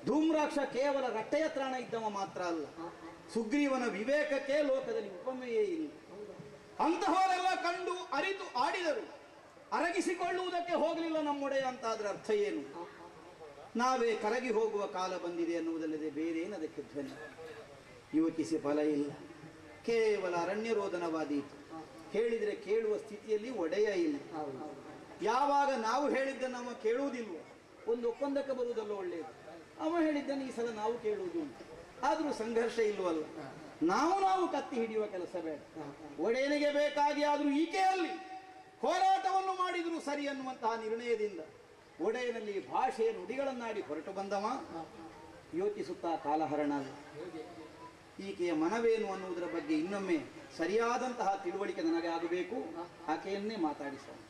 ಧೂಮ್ರಾಕ್ಷ ಕೇವಲ ರಟ್ಟೆಯ ತ್ರಾಣ ಇದ್ದವ ಮಾತ್ರ ಅಲ್ಲ ಸುಗ್ರೀವನ ವಿವೇಕಕ್ಕೆ ಲೋಕದಲ್ಲಿ ಉಪಮೆಯೇ ಇಲ್ಲ ಅಂತಹವರೆಲ್ಲ ಕಂಡು ಅರಿತು ಆಡಿದರು ಅರಗಿಸಿಕೊಳ್ಳುವುದಕ್ಕೆ ಹೋಗಲಿಲ್ಲ ನಮ್ಮೊಡೆಯ ಅಂತ ಅದರ ಅರ್ಥ ಏನು ನಾವೇ ಕರಗಿ ಹೋಗುವ ಕಾಲ ಬಂದಿದೆ ಅನ್ನುವುದಲ್ಲದೆ ಬೇರೆ ಏನು ಅದಕ್ಕೆ ಧ್ವನಿ ಯುವಕಿಸಿ ಫಲ ಇಲ್ಲ ಕೇವಲ ಅರಣ್ಯರೋಧನವಾದೀತು ಹೇಳಿದರೆ ಕೇಳುವ ಸ್ಥಿತಿಯಲ್ಲಿ ಒಡೆಯ ಇಲ್ಲ ಯಾವಾಗ ನಾವು ಹೇಳಿದ್ದನ್ನು ಅವ ಕೇಳುವುದಿಲ್ವೋ ಒಂದು ಒಪ್ಪಂದಕ್ಕೆ ಬರುವುದಲ್ಲ ಒಳ್ಳೆಯದು ಅವ ಹೇಳಿದ್ದನ್ನು ಈ ಸಲ ನಾವು ಕೇಳುವುದು ಉಂಟು ಆದರೂ ಸಂಘರ್ಷ ಇಲ್ವಲ್ಲ ನಾವು ನಾವು ಕತ್ತಿ ಹಿಡಿಯುವ ಕೆಲಸ ಬೇಡ ಒಡೆಯನಿಗೆ ಬೇಕಾಗಿ ಆದರೂ ಈಕೆಯಲ್ಲಿ ಹೋರಾಟವನ್ನು ಮಾಡಿದರೂ ಸರಿ ಅನ್ನುವಂತಹ ನಿರ್ಣಯದಿಂದ ಒಡೆಯನಲ್ಲಿ ಭಾಷೆಯ ನುಡಿಗಳನ್ನಾಡಿ ಹೊರಟು ಬಂದವ ಯೋಚಿಸುತ್ತಾ ಕಾಲಹರಣ ಅಲ್ಲ ಈಕೆಯ ಮನವೇನು ಅನ್ನುವುದರ ಬಗ್ಗೆ ಇನ್ನೊಮ್ಮೆ ಸರಿಯಾದಂತಹ ತಿಳುವಳಿಕೆ ನನಗೆ ಆಗಬೇಕು ಆಕೆಯನ್ನೇ ಮಾತಾಡಿಸೋಣ